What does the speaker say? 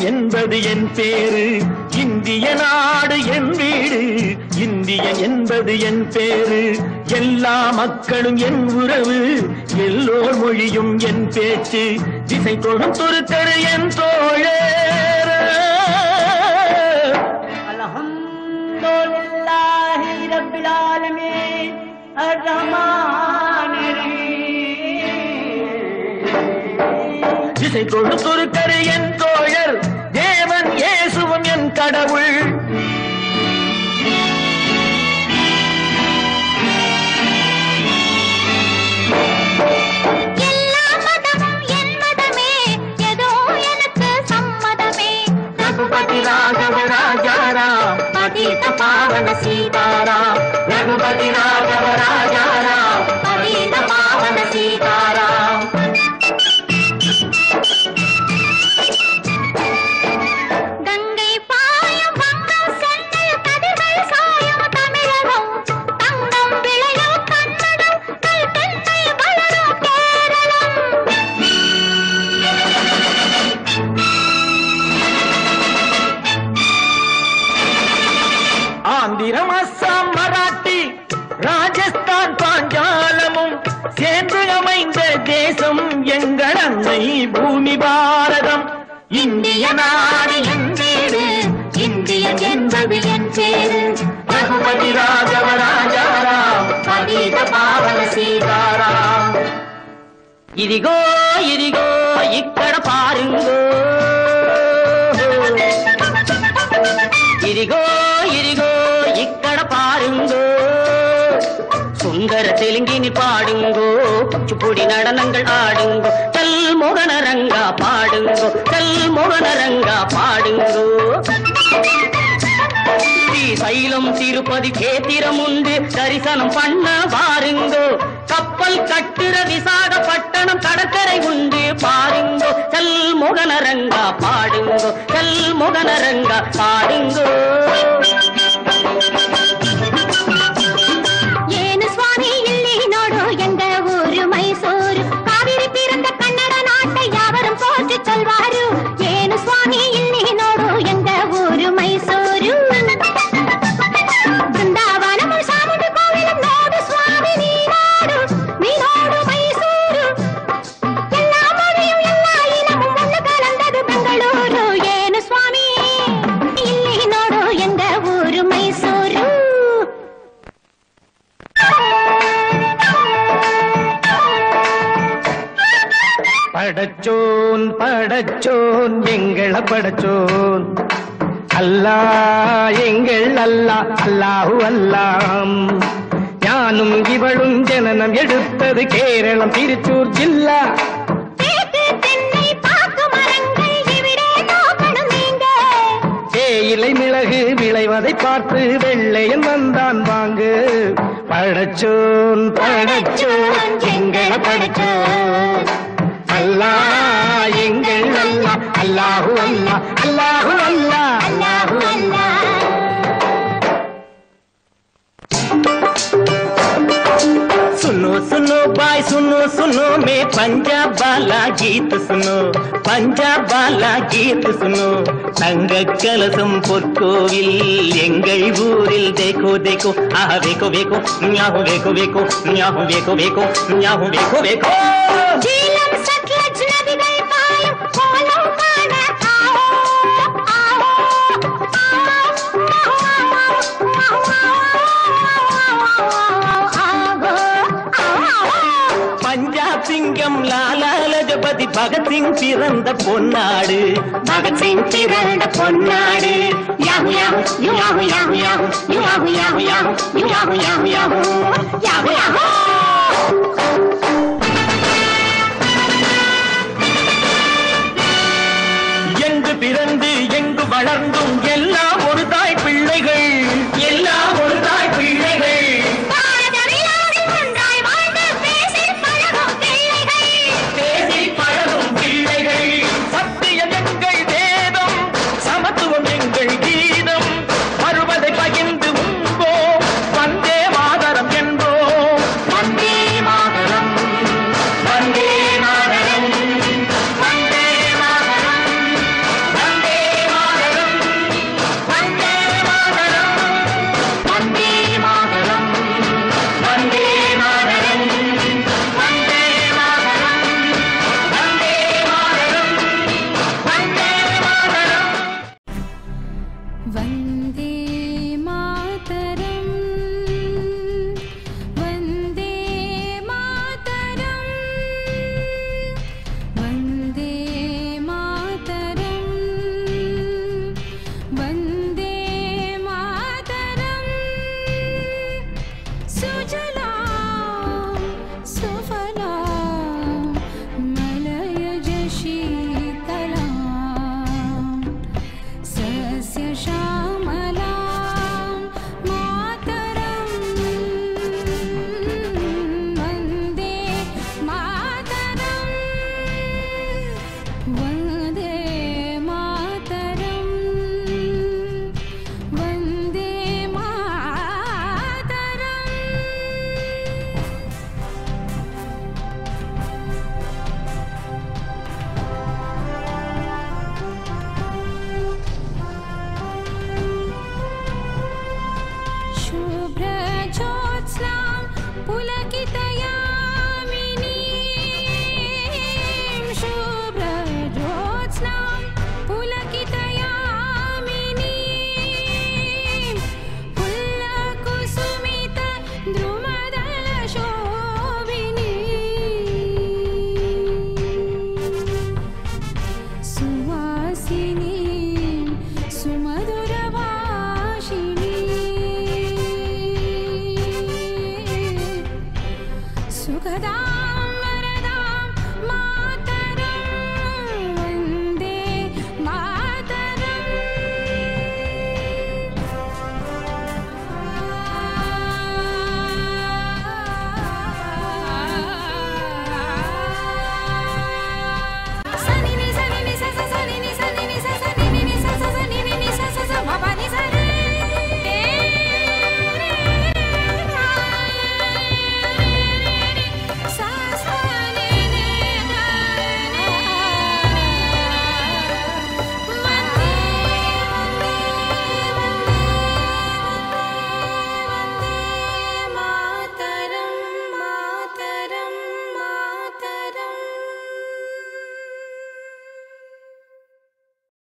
என்பது என் பேரு இந்திய நாடு என் வீடு இந்தியன் என்பது என் பேரு எல்லா மக்களும் என் உறவு எல்லோர் மொழியும் என் பேச்சு திசை தொடும் துருக்கரு என் தோழர் அல்ஹம்துலில்லாஹி ரப்பில் ஆலமீன் அர்ரஹ்மானிர் ரஹீம் திசை தொடும் துருக்கரு என் தோழர் தேவன் இயேசுவும் என் கடவுள் எல்லா மதமும் என் மதமே ஏதோ எனக்கு சம்மதமே ரகுபதி ராகவ ராஜாராம் பதித பாவன சீதாராம் ரகுபதி ராகவ ராஜாராம் பதித பாவன சீதாராம் கங்கை பாயும் வங்கம் சென்னையில் கதிர்கள் சாயும் தமிழகம் தங்கம் விளையும் கன்னடம் கல் தென்னை வளரும் கேரளம் ஆந்திரம் அஸ்ஸாம் மராட்டி ராஜஸ்தான் பாஞ்சாலமும் சேர்ந்து அமைந்த தேசம் எங்கள் அன்னை பூமி பாரதம் இந்திய நாடு என் வீடு இந்தியன் என்பது என் பேரு ரகுபதி ராகவ ராஜாராம் பதித பாவன சீதாராம் ఇదిగో ఇదిగో ఇక్కడ పారుంగో ఇదిగో ఇదిగో ఇక్కడ పారుంగో சுந்தர தெலுங்கினி பாடுங்கோ குச்சிப்புடி நடனங்கள் ஆடுங்கோ கல் மோகனரங்கா பாடுங்கோ கல் மோகனரங்கா பாடுங்கோ ஸ்ரீசைலம் திருப்பதி கேத்திரம் உண்டு தரிசனம் பண்ண பாருங்கோ கப்பல் கட்டுற விசாகப்பட்டணம் கடற்கரை உண்டு பாருங்கோ கல் முகனரங்கா பாடுங்கோ கல் முகனரங்கா பாடுங்கோ ಏನು ಸ್ವಾಮಿ ಇಲ್ಲಿ ನೋಡು ಎಂಗ ಊರು ಮೈಸೂರು ಕಾವೇರಿ ಪಿರಂದ ಕನ್ನಡ ನಾಟ ಯಾವரும் போற்றி சொல்வாரு ಏನು ಸ್ವಾಮಿ ಇಲ್ಲಿ ನೋಡು ಎಂಗ ಊರು ಮೈಸೂರು ಬೃಂದಾವನము ಸಾಮುಂಡಿ ಕೋವಿಲಂ ನೋಡು ಸ್ವಾಮಿ ನೀ ನೋಡು ನೀ ನೋಡು ಮೈಸೂರು எல்லா மொழியும் எல்லா இனமும் ஒன்று கலந்தது பெங்களூரு ಏನು ಸ್ವಾಮಿ ಇಲ್ಲಿ ನೋಡು ಎಂಗ ಊರು ಮೈಸೂರು படச்சோன் படச்சோன் எங்கள படச்சோன் அல்லா எங்கள் அல்லா அல்லாஹு அல்லாம் ஞானும் இவளும் ஜனனம் எடுத்தது கேரளம் திருச்சூர் ஜில்லா தேக்கு தென்னை பாக்கு மரங்கள் இவிடே நோக்கணும் நீங்க தேயிலை மிளகு விளைவதை பார்த்து வெள்ளையன் வந்தான் வாங்கு படச்சோன் படச்சோன் எங்கள படச்சோன் அல்லா எங்கள் அல்லா அல்லாஹு அல்லா அல்லாஹு அல்லா அல்லாஹு அல்லாஹ் सुनो सुनो बाय सुनो सुनो मैं पंजाब वाला गीत सुनो பஞ்சாப் பாலா கீத் சுனோ தங்க கலசம் பொற்கோவில் எங்கள் ஊரில் தேக்கோ தேக்கோ ஆஹா வேக்கோ வேக்கோ ஞாஹு வேக்கோ வேக்கோ ஞாஹு வேக்கோ வேக்கோ ஞாஹு வேக்கோ வேக்கோ ஜீலம் சட்லஜ் நதிகள் பாயும் கோலம் காண ஆவோ ஆவோ பஞ்சாப் சிங்கம் லாலா லஜபதி பகத்சிங் பிறந்த பொன்னாடு பகத்சிங் பிறந்த பொன்னாடு யாஹு யாஹு யாஹு யாஹு யாஹு யாஹு யாஹு யாஹு யாஹு யாஹு யாஹு யாஹு யாஹு எங்கு பிறந்து எங்கு வளர்ந்தும்